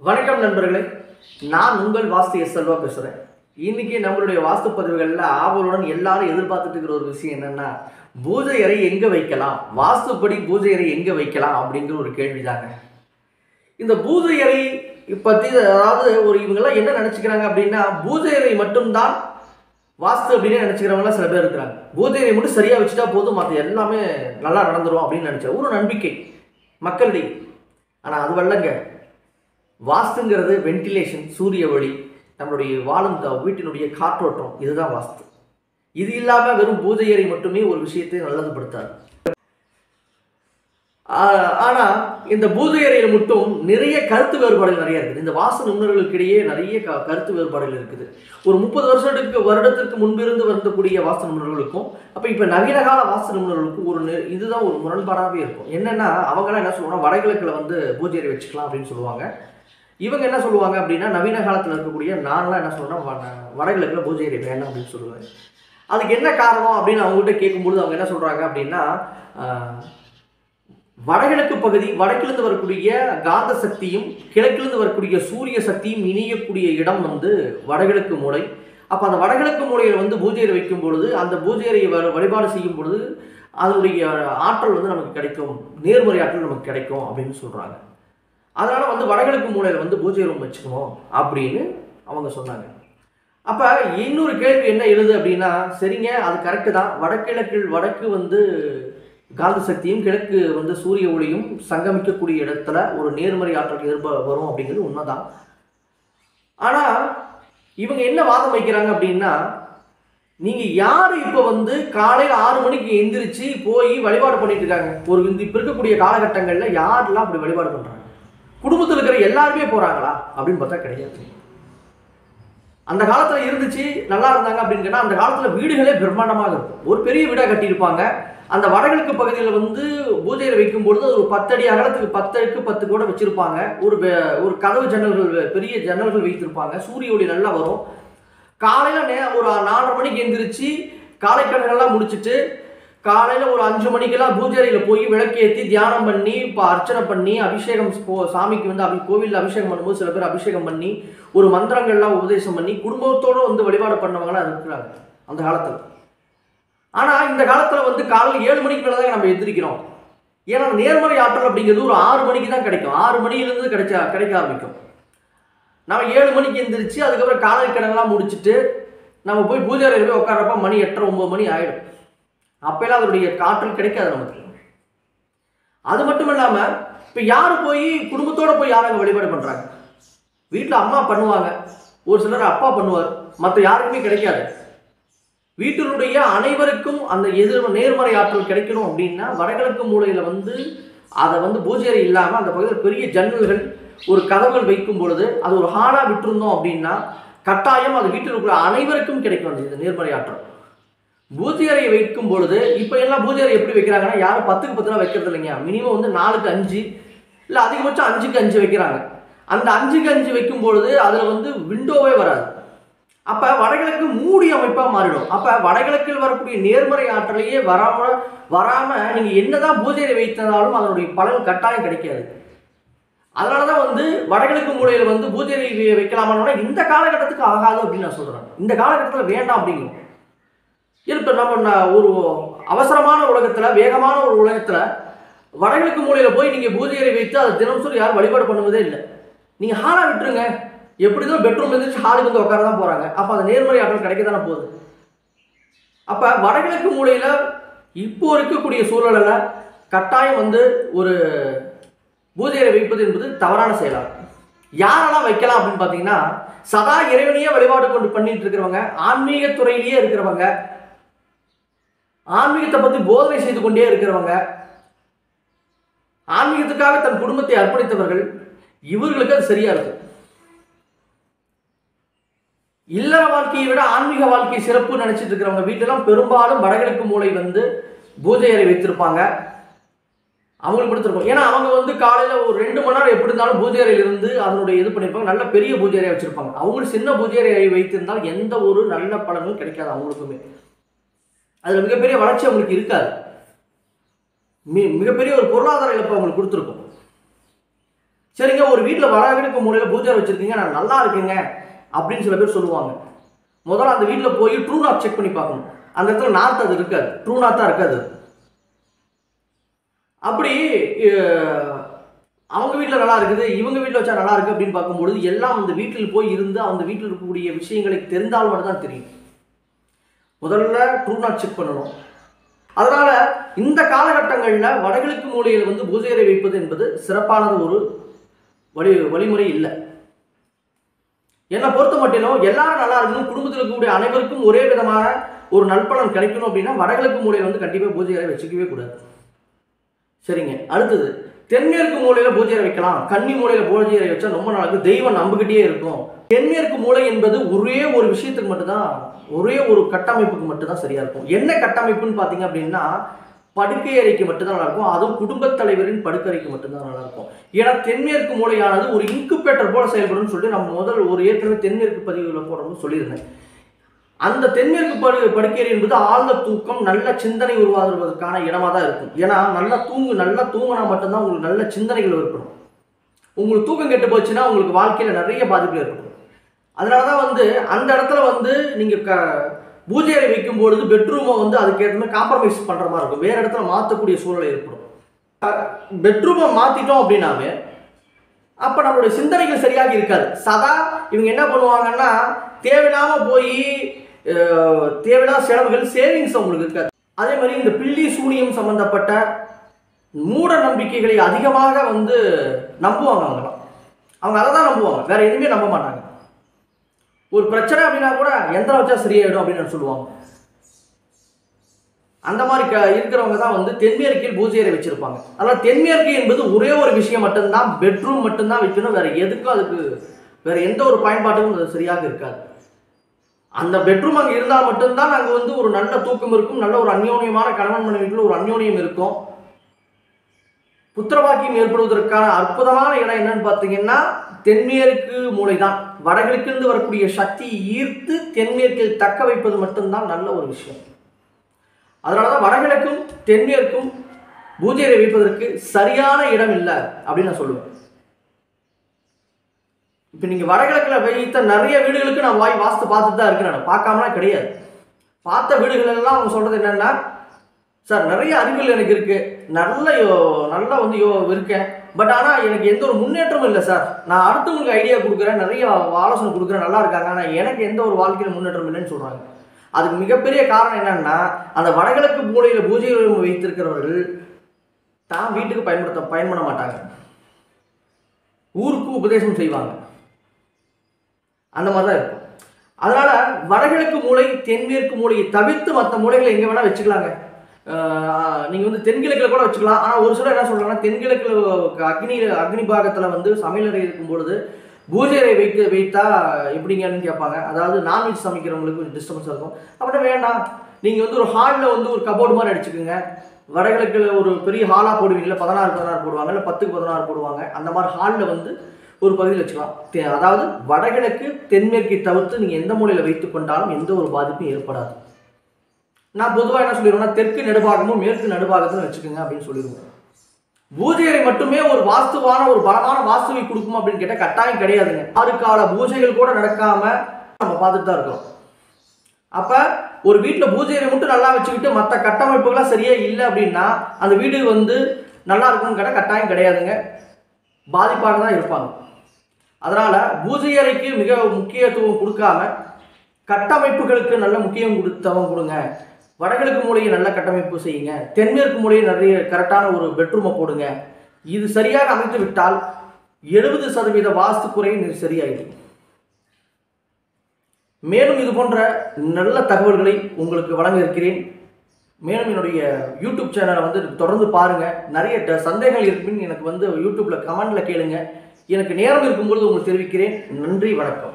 வணக்கம் நண்பர்களே நான் உங்கள் வாஸ்து எஸ் செல்வா பேசுகிறேன் இன்னைக்கு நம்மளுடைய வாஸ்து பதிவுகளில் ஆவலுடன் எல்லாரும் எதிர்பார்த்துட்டு இருக்கிற ஒரு விஷயம் என்னன்னா பூஜை அறை எங்கே வைக்கலாம் வாஸ்துப்படி பூஜை அறை எங்கே வைக்கலாம் அப்படிங்கிற ஒரு கேள்விதாங்க இந்த பூஜை அறை பற்றி அதாவது ஒரு இவங்கெல்லாம் என்ன நினச்சிக்கிறாங்க அப்படின்னா பூஜை அறை மட்டும்தான் வாஸ்து அப்படின்னு நினச்சிக்கிறவங்களாம் சில பேர் இருக்கிறாங்க பூஜை அறை மட்டும் சரியாக வச்சுட்டா போதும் மற்ற எல்லாமே நல்லா நடந்துரும் அப்படின்னு நினச்ச ஒரு நம்பிக்கை மக்களிடையே ஆனால் அது வல்லங்க வாஸ்துங்கிறது வென்டிலேஷன் சூரிய ஒளி நம்மளுடைய வாழும் த- வீட்டினுடைய காற்றோட்டம் இதுதான் வாஸ்து இது இல்லாமல் வெறும் பூஜை அறை மட்டுமே ஒரு விஷயத்தை நல்லதுபடுத்தாது ஆ- ஆனா இந்த பூஜை அறையில மட்டும் நிறைய கருத்து வேறுபாடுகள் நிறைய இருக்குது இந்த வாஸ்து நிபுணர்களுக்கு இடையே நிறைய க- கருத்து வேறுபாடுகள் இருக்குது ஒரு முப்பது வருஷத்துக்கு வருடத்திற்கு முன்பிருந்து வந்தக்கூடிய வாஸ்து நிபுணர்களுக்கும் அப்ப இப்ப நவீன கால வாஸ்து நிபுணர்களுக்கும் ஒரு நெ- இதுதான் ஒரு முரண்பாடாகவே இருக்கும் என்னன்னா அவங்களாம் என்ன சொல்லுவாங்கன்னா வடகிழக்குல வந்து பூஜை அறை வச்சுக்கலாம் அப்படின்னு சொல்லுவாங்க இவங்க என்ன சொல்லுவாங்க அப்படின்னா நவீன காலத்தில் இருக்கக்கூடிய நான்லாம் என்ன சொல்றேன்னா வட- வடகிழக்குல பூஜை அறை வேண்டாம் அப்படின்னு சொல்லுவேன் அதுக்கு என்ன காரணம் அப்படின்னு அவங்ககிட்ட கேட்கும்பொழுது அவங்க என்ன சொல்றாங்க அப்படின்னா ஆஹ், வடகிழக்கு பகுதி வடக்கிலிருந்து வரக்கூடிய காந்த சக்தியும் கிழக்கிலிருந்து வரக்கூடிய சூரிய சக்தியும் இணையக்கூடிய இடம் வந்து வடகிழக்கு மூலை அப்போ அந்த வடகிழக்கு மூலையில் வந்து பூஜை அறை வைக்கும் பொழுது அந்த பூஜை அறையை வ- வழிபாடு செய்யும் பொழுது அதனுடைய ஆற்றல் வந்து நமக்கு கிடைக்கும் நேர்மறை ஆற்றல் நமக்கு கிடைக்கும் அப்படின்னு சொல்கிறாங்க அதனால வந்து வடகிழக்கு மூலையில் வந்து பூஜை ரூம் வச்சுக்கணும் அப்படின்னு அவங்க சொன்னாங்க அப்போ இன்னொரு கேள்வி என்ன எழுது அப்படின்னா சரிங்க அது கரெக்டு தான் வடகிழக்கில் வடக்கு வந்து காந்த சக்தியும் கிழக்கு வந்து சூரிய ஒளியும் சங்கமிக்கக்கூடிய இடத்துல ஒரு நேர்மறை ஆற்றல் எதிர்ப்ப வரும் அப்படிங்கிறது உண்மைதான் ஆனால் இவங்க என்ன வாதம் வைக்கிறாங்க அப்படின்னா நீங்க யாரு இப்ப வந்து காலையில ஆறு மணிக்கு எந்திரிச்சு போய் வழிபாடு பண்ணிட்டு இருக்காங்க ஒரு இந்த இப்ப இருக்கக்கூடிய காலகட்டங்கள்ல யாரெல்லாம் அப்படி வழிபாடு பண்றாங்க குடும்பத்தில் இருக்கிற எல்லாருமே போறாங்களா அப்படின்னு பார்த்தா கிடையாது அந்த காலத்துல இருந்துச்சு நல்லா இருந்தாங்க அப்படின்னு சொன்னா அந்த காலத்துல வீடுகளே பிரம்மாண்டமாக இருக்கும் ஒரு பெரிய வீடா கட்டியிருப்பாங்க அந்த வடகிழக்கு பகுதியில் வந்து பூஜையில் வைக்கும் பொழுது ஒரு பத்தடி அகலத்துக்கு பத்துக்கு பத்து கூட வச்சிருப்பாங்க ஒரு வெ- ஒரு கதவு ஜன்னல்கள் வெ- பெரிய ஜன்னல்கள் வைத்திருப்பாங்க சூரிய ஒளி நல்லா வரும் காலையில நே ஒரு நாலரை மணிக்கு எந்திரிச்சு காலை கடன்கள்லாம் முடிச்சிட்டு காலையில ஒரு அஞ்சு மணிக்கெல்லாம் பூஜை அறையில போய் விளக்கேற்றி தியானம் பண்ணி இப்போ அர்ச்சனை பண்ணி அபிஷேகம் போ- சாமிக்கு வந்து அபி கோவிலில் அபிஷேகம் பண்ணும்போது சில பேர் அபிஷேகம் பண்ணி ஒரு மந்திரங்கள்லாம் உபதேசம் பண்ணி குடும்பத்தோட வந்து வழிபாடு பண்ணவங்களாம் இருக்கிறாங்க அந்த காலத்துல ஆனா இந்த காலத்துல வந்து காலையில் ஏழு மணிக்கு மேலே தான் நம்ம எந்திரிக்கிறோம் ஏன்னா நேர்மறை ஆற்றல் அப்படிங்கிறது ஒரு ஆறு மணிக்கு தான் கிடைக்கும் ஆறு மணியிலிருந்து கிடைச்ச கிடைக்க ஆரம்பிக்கும் நம்ம ஏழு மணிக்கு எந்திரிச்சு அதுக்கப்புறம் காலை கடன்லாம் முடிச்சுட்டு நம்ம போய் பூஜை அறையில் போய் உட்காரப்ப மணி எட்டரை ஒன்பது மணி ஆயிடும் அப்பெல்லாம் அதனுடைய காற்றல் கிடைக்காது நமக்கு அது மட்டும் இல்லாம இப்ப யாரு போய் குடும்பத்தோட போய் யார் அங்க வழிபாடு பண்றாங்க வீட்டுல அம்மா பண்ணுவாங்க ஒரு சிலர் அப்பா பண்ணுவார் மற்ற யாருக்குமே கிடைக்காது வீட்டினுடைய அனைவருக்கும் அந்த எதிர் நேர்மறை ஆற்றல் கிடைக்கணும் அப்படின்னா வடகிழக்கு மூலையில வந்து அதை வந்து பூஜை அறை இல்லாம அந்த பகுதியில் பெரிய ஜன்னல்கள் ஒரு கதவுகள் வைக்கும் பொழுது அது ஒரு ஹாலா விட்டிருந்தோம் அப்படின்னா கட்டாயம் அது வீட்டில் இருக்கிற அனைவருக்கும் கிடைக்கும் அந்த இது நேர்மறை ஆற்றல் பூஜை அறையை வைக்கும் பொழுது இப்போ எல்லாம் பூஜை அறை எப்படி வைக்கிறாங்கன்னா யாரும் பத்துக்கு பத்துலாம் வைக்கிறது இல்லைங்க மினிமம் வந்து நாலுக்கு அஞ்சு இல்லை அதிகபட்சம் அஞ்சுக்கு அஞ்சு வைக்கிறாங்க அந்த அஞ்சுக்கு அஞ்சு வைக்கும் பொழுது அதில் வந்து விண்டோவே வராது அப்போ வடகிழக்கு மூடி அமைப்பாக மாறிடும் அப்போ வடகிழக்கில் வரக்கூடிய நேர்மறை ஆற்றலையே வராம வராமல் நீங்கள் என்னதான் பூஜை அறை வைத்ததாலும் அதனுடைய பலன் கட்டாயம் கிடைக்காது அதனால தான் வந்து வடகிழக்கு மூலையில் வந்து பூஜை அறை வை- வைக்கலாமான்னா இந்த காலகட்டத்துக்கு ஆகாது அப்படின்னு நான் சொல்கிறேன் இந்த காலகட்டத்தில் வேண்டாம் அப்படிங்கும் இப்போ நம்ம ந- ஒரு அவசரமான உலகத்தில் வேகமான ஒரு உலகத்தில் வடகிழக்கு மூலையில் போய் நீங்கள் பூஜை அறை வைத்து அதை தினம்சரி யாரும் வழிபாடு பண்ணுவதே இல்லை நீங்கள் ஹாலாக விட்டுருங்க எப்படி தான் பெட்ரூம் இருந்துச்சு ஹாலுக்கு வந்து உட்கார தான் போகிறாங்க அப்போ அந்த நேர்மறை ஆற்றல் கிடைக்க தானே போகுது அப்போ வடகிழக்கு மூலையில் இப்போ இருக்கக்கூடிய சூழலில் கட்டாயம் வந்து ஒரு பூஜை அறை வைப்பது என்பது தவறான செயலாகும் யாரெல்லாம் வைக்கலாம் அப்படின்னு பார்த்தீங்கன்னா சதா இறைவனையே வழிபாடு கொண்டு பண்ணிட்டு இருக்கிறவங்க ஆன்மீக துறையிலேயே இருக்கிறவங்க ஆன்மீகத்தை பற்றி போதனை செய்து கொண்டே இருக்கிறவங்க ஆன்மீகத்துக்காக தன் குடும்பத்தை அர்ப்பணித்தவர்கள் இவர்களுக்கு அது சரியா இருக்கும் இல்லற வாழ்க்கையை விட ஆன்மீக வாழ்க்கை சிறப்பு நினைச்சிட்டு இருக்கிறவங்க வீட்டிலாம் பெரும்பாலும் வடகிழக்கு மூலை வந்து பூஜை அறை வைத்திருப்பாங்க அவங்களுக்கு கொடுத்துருக்கோம் ஏன்னா அவங்க வந்து காலையில ஒரு ரெண்டு மணி நேரம் எப்படி இருந்தாலும் பூஜை அறையில இருந்து அதனுடைய இது பண்ணியிருப்பாங்க நல்ல பெரிய பூஜை அறையை வச்சிருப்பாங்க அவங்களுக்கு சின்ன பூஜை அறையை வைத்திருந்தால் எந்த ஒரு நல்ல பலனும் கிடைக்காது அவங்களுக்குமே அதுல மிகப்பெரிய வளர்ச்சி அவங்களுக்கு இருக்காது மி மிகப்பெரிய ஒரு பொருளாதார இழப்பு அவங்களுக்கு கொடுத்துருக்கும் சரிங்க ஒரு வீட்டில் வடகிழக்கு மூலையில் பூஜை வச்சிருக்கீங்க நான் நல்லா இருக்குங்க அப்படின்னு சில பேர் சொல்லுவாங்க முதல்ல அந்த வீட்டில் போய் ட்ரூ நாத் செக் பண்ணி பார்க்கணும் அந்த இடத்துல நார்த் அது இருக்காது ட்ரூ நாத்தா இருக்காது அப்படி அஹ், அவங்க வீட்டில் நல்லா இருக்குது இவங்க வீட்டில் வச்சா நல்லா இருக்கு அப்படின்னு பார்க்கும்பொழுது எல்லாம் அந்த வீட்டில் போய் இருந்து அந்த வீட்டில் இருக்கக்கூடிய விஷயங்களை தெரிந்தால் மட்டும் தான் தெரியும் முதல்ல ட்ரூ நாட் செக் பண்ணணும் அதனால இந்த காலகட்டங்களில் வடகிழக்கு மூலையில் வந்து பூஜை அறை வைப்பது என்பது சிறப்பானது ஒரு வழி வழிமுறை இல்லை என்னை பொறுத்த மட்டிலும் எல்லாரும் நல்லா இருக்கணும் குடும்பத்தில் இருக்கக்கூடிய அனைவருக்கும் ஒரே விதமான ஒரு நல்பலன் கிடைக்கணும் அப்படின்னா வடகிழக்கு மூலையில் வந்து கண்டிப்பாக பூஜை அறை வச்சுக்கவே கூடாது சரிங்க அடுத்தது தென்மேற்கு மூலையில பூஜை அறை வைக்கலாம் கன்னி மூலையில பூஜை அறை வச்சா ரொம்ப நாளுக்கு தெய்வம் நம்பிக்கிட்டே இருக்கும் தென்மேற்கு மூலை என்பது ஒரே ஒரு விஷயத்துக்கு மட்டும்தான் ஒரே ஒரு கட்டமைப்புக்கு மட்டும்தான் சரியா இருக்கும் என்ன கட்டமைப்புன்னு பார்த்தீங்க அப்படின்னா படுக்கை அறைக்கு மட்டும்தான் நல்லா இருக்கும் அதுவும் குடும்பத் தலைவரின் படுக்கை அறைக்கு மட்டும்தான் நல்லா இருக்கும் ஏன்னா தென்மேற்கு மூலையானது ஒரு இன்குபேட்டர் போல செயல்படும் சொல்லிட்டு நம்ம முதல் ஒரு ஏற்கனவே தென்மேற்கு பதிவுகளை போடுறோம்னு சொல்லியிருந்தேன் அந்த தென்மேற்கு படு படுக்கை என்பது ஆழ்ந்த தூக்கம் நல்ல சிந்தனை உருவாகுவதற்கான இடமா தான் இருக்கும் ஏன்னா நல்லா தூங்கு நல்லா தூங்கினா மட்டும்தான் உங்களுக்கு நல்ல சிந்தனைகள் ஏற்படும் உங்களுக்கு தூக்கம் கெட்டு போச்சுன்னா உங்களுக்கு வாழ்க்கையில நிறைய பாதிப்பு ஏற்படும் அதனால தான் வந்து அந்த இடத்துல வந்து நீங்க க பூஜை அறை வைக்கும் பொழுது பெட்ரூமை வந்து அதுக்கேற்ற மாதிரி காம்ப்ரமைஸ் பண்ற மாதிரி இருக்கும் வேற இடத்துல மாற்றக்கூடிய சூழல் ஏற்படும் பெட்ரூமை மாத்திட்டோம் அப்படின்னாவே அப்ப நம்மளுடைய சிந்தனைகள் சரியாக இருக்காது சதா இவங்க என்ன பண்ணுவாங்கன்னா தேவையில்லாம போய் அஹ், தேவையில்லாத செலவுகள் சேவிங்ஸ் அவங்களுக்கு இருக்காது அதே மாதிரி இந்த பில்லி சூனியம் சம்பந்தப்பட்ட மூட நம்பிக்கைகளை அதிகமாக வந்து நம்புவாங்க அவங்களாம் அவங்க அதை தான் நம்புவாங்க வேற எதுவுமே நம்ப மாட்டாங்க ஒரு பிரச்சனை அப்படின்னா கூட எந்திரம் வச்சா சரியாயிடும் அப்படின்னு சொல்லுவாங்க அந்த மாதிரி க இருக்கிறவங்க தான் வந்து தென்மேற்கில் பூஜை அறை வச்சிருப்பாங்க அதனால் தென்மேற்கு என்பது ஒரே ஒரு விஷயம் மட்டும்தான் பெட்ரூம் மட்டும்தான் வைக்கணும் வேற எதுக்கும் அதுக்கு வேற எந்த ஒரு பயன்பாட்டுக்கும் அது சரியாக இருக்காது அந்த பெட்ரூம் அங்கே இருந்தால் மட்டும்தான் அங்கே வந்து ஒரு நல்ல தூக்கம் இருக்கும் நல்ல ஒரு அந்யோன்யமான கணவன் மனைவிக்குள்ள ஒரு அந்யோன்யம் இருக்கும் புத்திரவாக்கியம் ஏற்படுவதற்கான அற்புதமான இடம் என்னன்னு பார்த்தீங்கன்னா தென்மேற்கு மூலை தான் வடகிழக்கிலிருந்து வரக்கூடிய சக்தியை ஈர்த்து தென்மேற்கில் தக்க வைப்பது மட்டும்தான் நல்ல ஒரு விஷயம் அதனால தான் வடகிழக்கும் தென்மேற்கும் பூஜை அறை வைப்பதற்கு சரியான இடம் இல்லை அப்படின்னு நான் சொல்லுவேன் இப்போ நீங்கள் வடகிழக்கில் வைத்த நிறைய வீடுகளுக்கு நான் வாய் வாஸ்து பார்த்துட்டு தான் இருக்கிறேன் நான் பார்க்காமலாம் கிடையாது பார்த்த வீடுகள் எல்லாம் அவங்க சொல்கிறது என்னென்னா சார் நிறைய அறிவியல் எனக்கு இருக்கு நல்ல யோ நல்லா வந்து யோ இருக்கேன் பட் ஆனால் எனக்கு எந்த ஒரு முன்னேற்றமும் இல்லை சார் நான் அடுத்தவங்களுக்கு ஐடியா கொடுக்குறேன் நிறைய ஆலோசனை கொடுக்குறேன் நல்லா இருக்காங்க ஆனால் எனக்கு எந்த ஒரு வாழ்க்கையில் முன்னேற்றம் இல்லைன்னு சொல்கிறாங்க அதுக்கு மிகப்பெரிய காரணம் என்னன்னா அந்த வடகிழக்கு மூலையில் பூஜை ரூம் வைத்திருக்கிறவர்கள் தான் வீட்டுக்கு பயன்படுத்த பயன்பட மாட்டாங்க ஊருக்கு உபதேசம் செய்வாங்க அந்த மாதிரி தான் இருக்கும் அதனால வடகிழக்கு மூலை தென்மேற்கு மூலையை தவிர்த்து மற்ற மூலைகளை எங்கே வேணால் வச்சுக்கலாங்க ஆஹ் நீங்க வந்து தென்கிழக்கில் கூட வச்சுக்கலாம் ஆனால் ஒரு சிலர் என்ன சொல்றாங்கன்னா தென்கிழக்கில் அக்னி அக்னி பாகத்தில் வந்து சமையலறை இருக்கும் பொழுது பூஜை அறை வைக்க வைத்தா எப்படிங்கன்னு கேட்பாங்க அதாவது நான்வெஜ் சமைக்கிறவங்களுக்கு கொஞ்சம் டிஸ்டர்பன்ஸ் இருக்கும் அப்படின்னா வேண்டாம் நீங்கள் வந்து ஒரு ஹாலில் வந்து ஒரு கபோர்டு மாதிரி அடிச்சுக்கோங்க வடகிழக்கில் ஒரு பெரிய ஹாலாக போடுவீங்களா பதினாறு பதினாறு போடுவாங்க இல்லை பத்துக்கு பதினாறு போடுவாங்க அந்த மாதிரி ஹாலில் வந்து ஒரு பகுதியில் வச்சுக்கலாம் தே- அதாவது வடகிழக்கு தென்மேற்கை தவிர்த்து நீங்கள் எந்த மூலையில் வைத்துக் கொண்டாலும் எந்த ஒரு பாதிப்பும் ஏற்படாது நான் பொதுவாக என்ன சொல்லிடுவேன்னா தெற்கு நடுபாகமும் மேற்கு நடுபாகத்தில் வச்சுக்கோங்க அப்படின்னு சொல்லிடுவேன் பூஜை அறை மட்டுமே ஒரு வாஸ்துவான ஒரு பலமான வாஸ்துவை கொடுக்கும் அப்படின்னு கேட்டால் கட்டாயம் கிடையாதுங்க ஆறு கால பூஜைகள் கூட நடக்காம நம்ம பார்த்துட்டு தான் இருக்கோம் அப்ப ஒரு வீட்டில் பூஜை அறை மட்டும் நல்லா வச்சுக்கிட்டு மற்ற கட்டமைப்புகள்லாம் சரியா இல்லை அப்படின்னா அந்த வீடு வந்து நல்லா இருக்கும்னு கேட்டால் கட்டாயம் கிடையாதுங்க பாதிப்பாக தான் இருப்பாங்க அதனால பூஜை அறைக்கு மிக முக்கியத்துவம் கொடுக்காம கட்டமைப்புகளுக்கு நல்ல முக்கியம் கொடுத்தவங்க கொடுங்க வடகிழக்கு மூலையை நல்ல கட்டமைப்பு செய்யுங்க தென்மேற்கு மூலையை நிறைய கரெக்டான ஒரு பெட்ரூமை போடுங்க இது சரியாக அமைத்து விட்டால் எழுபது சதவீத வாஸ்து குறை இது சரியாயிடும் மேலும் இது போன்ற நல்ல தகவல்களை உங்களுக்கு வழங்க இருக்கிறேன் மேலும் என்னுடைய யூடியூப் சேனலை வந்து தொடர்ந்து பாருங்க நிறைய ட- சந்தேகங்கள் இருக்குன்னு எனக்கு வந்து யூடியூப்ல கமெண்ட்ல கேளுங்க எனக்கு நேரம் இருக்கும்பொழுது உங்களுக்கு தெரிவிக்கிறேன் நன்றி வணக்கம்